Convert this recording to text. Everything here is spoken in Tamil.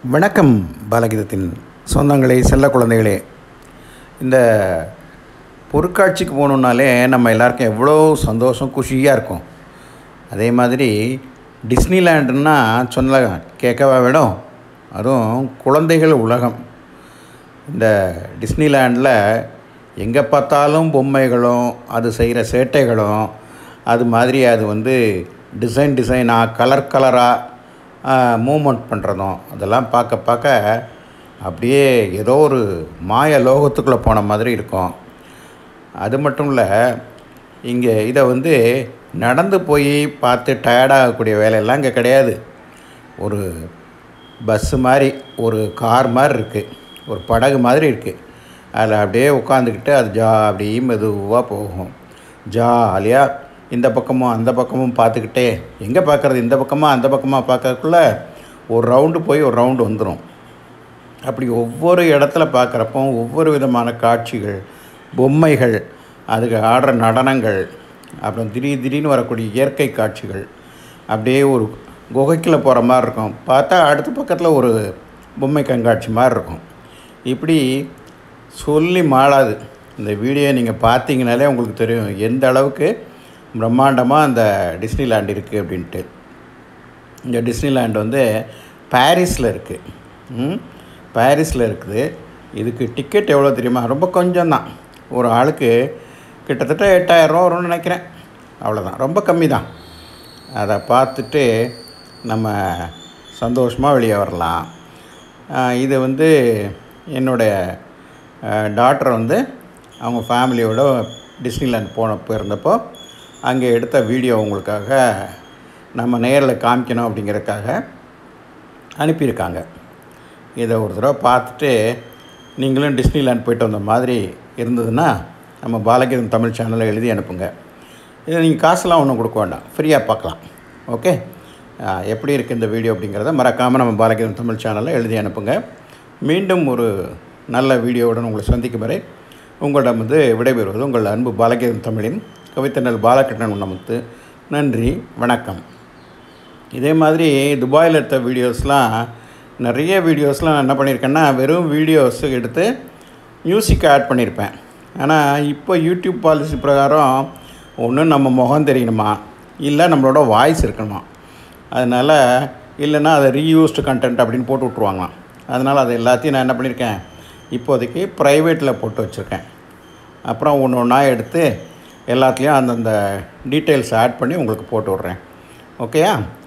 வணக்கம் பாலகீதத்தின் சொந்தங்களே செல்ல குழந்தைகளே இந்த பொருட்காட்சிக்கு போகணுன்னாலே நம்ம எல்லாருக்கும் எவ்வளோ சந்தோஷம் குஷியாக இருக்கும் அதே மாதிரி டிஸ்னிலேண்டுன்னா சொன்ன கேட்கவா வேணும் அதுவும் குழந்தைகள் உலகம் இந்த டிஸ்னிலேண்டில் எங்கே பார்த்தாலும் பொம்மைகளும் அது செய்கிற சேட்டைகளும் அது மாதிரி அது வந்து டிசைன் டிசைனாக கலர் கலராக மூமெண்ட் பண்ணுறதும் அதெல்லாம் பார்க்க பார்க்க அப்படியே ஏதோ ஒரு மாய லோகத்துக்குள்ளே போன மாதிரி இருக்கும் அது மட்டும் இல்லை இங்கே இதை வந்து நடந்து போய் பார்த்து டயர்டாகக்கூடிய வேலையெல்லாம் இங்கே கிடையாது ஒரு பஸ்ஸு மாதிரி ஒரு கார் மாதிரி இருக்குது ஒரு படகு மாதிரி இருக்குது அதில் அப்படியே உட்காந்துக்கிட்டு அது ஜா அப்படி மெதுவாக போகும் ஜாலியாக இந்த பக்கமும் அந்த பக்கமும் பார்த்துக்கிட்டே எங்கே பார்க்குறது இந்த பக்கமாக அந்த பக்கமாக பார்க்கறதுக்குள்ள ஒரு ரவுண்டு போய் ஒரு ரவுண்டு வந்துடும் அப்படி ஒவ்வொரு இடத்துல பார்க்குறப்போ ஒவ்வொரு விதமான காட்சிகள் பொம்மைகள் அதுக்கு ஆடுற நடனங்கள் அப்புறம் திடீர் திடீர்னு வரக்கூடிய இயற்கை காட்சிகள் அப்படியே ஒரு குகைக்குள்ளே போகிற மாதிரி இருக்கும் பார்த்தா அடுத்த பக்கத்தில் ஒரு பொம்மை கண்காட்சி மாதிரி இருக்கும் இப்படி சொல்லி மாளாது இந்த வீடியோ நீங்கள் பார்த்தீங்கனாலே உங்களுக்கு தெரியும் எந்த அளவுக்கு பிரம்மாண்டமாக அந்த டிஸ்னிலேண்ட் இருக்குது அப்படின்ட்டு இந்த டிஸ்னிலேண்ட் வந்து பாரிஸில் இருக்குது பாரிஸில் இருக்குது இதுக்கு டிக்கெட் எவ்வளோ தெரியுமா ரொம்ப கொஞ்சம் தான் ஒரு ஆளுக்கு கிட்டத்தட்ட எட்டாயிரரூவா வரும்னு நினைக்கிறேன் அவ்வளோதான் ரொம்ப கம்மி தான் அதை பார்த்துட்டு நம்ம சந்தோஷமாக வெளியே வரலாம் இது வந்து என்னுடைய டாக்டர் வந்து அவங்க ஃபேமிலியோட டிஸ்னிலேண்ட் போன போயிருந்தப்போ அங்கே எடுத்த வீடியோ உங்களுக்காக நம்ம நேரில் காமிக்கணும் அப்படிங்கிறதுக்காக அனுப்பியிருக்காங்க இதை ஒரு தடவை பார்த்துட்டு நீங்களும் டிஸ்னிலேண்ட் போயிட்டு வந்த மாதிரி இருந்ததுன்னா நம்ம பாலகீதம் தமிழ் சேனலில் எழுதி அனுப்புங்க இதை நீங்கள் காசுலாம் ஒன்றும் கொடுக்க வேண்டாம் ஃப்ரீயாக பார்க்கலாம் ஓகே எப்படி இருக்குது இந்த வீடியோ அப்படிங்கிறத மறக்காமல் நம்ம பாலகீதம் தமிழ் சேனலில் எழுதி அனுப்புங்க மீண்டும் ஒரு நல்ல வீடியோவுடன் உங்களை சந்திக்கும் வரை உங்களிடம் வந்து விடைபெறுவது உங்கள் அன்பு பாலகீதம் தமிழின் கவித்தனல் பாலகிருஷ்ணன் உண்ணமுத்து நன்றி வணக்கம் இதே மாதிரி துபாயில் எடுத்த வீடியோஸ்லாம் நிறைய வீடியோஸ்லாம் நான் என்ன பண்ணியிருக்கேன்னா வெறும் வீடியோஸ் எடுத்து மியூசிக் ஆட் பண்ணியிருப்பேன் ஆனால் இப்போ யூடியூப் பாலிசி பிரகாரம் ஒன்று நம்ம முகம் தெரியணுமா இல்லை நம்மளோட வாய்ஸ் இருக்கணுமா அதனால் இல்லைன்னா அதை ரீயூஸ்டு கண்டென்ட் அப்படின்னு போட்டு விட்ருவாங்களாம் அதனால் அது எல்லாத்தையும் நான் என்ன பண்ணியிருக்கேன் இப்போதைக்கு ப்ரைவேட்டில் போட்டு வச்சுருக்கேன் அப்புறம் ஒன்று ஒன்றா எடுத்து எல்லாத்துலேயும் அந்தந்த டீட்டெயில்ஸ் ஆட் பண்ணி உங்களுக்கு போட்டு விட்றேன் ஓகேயா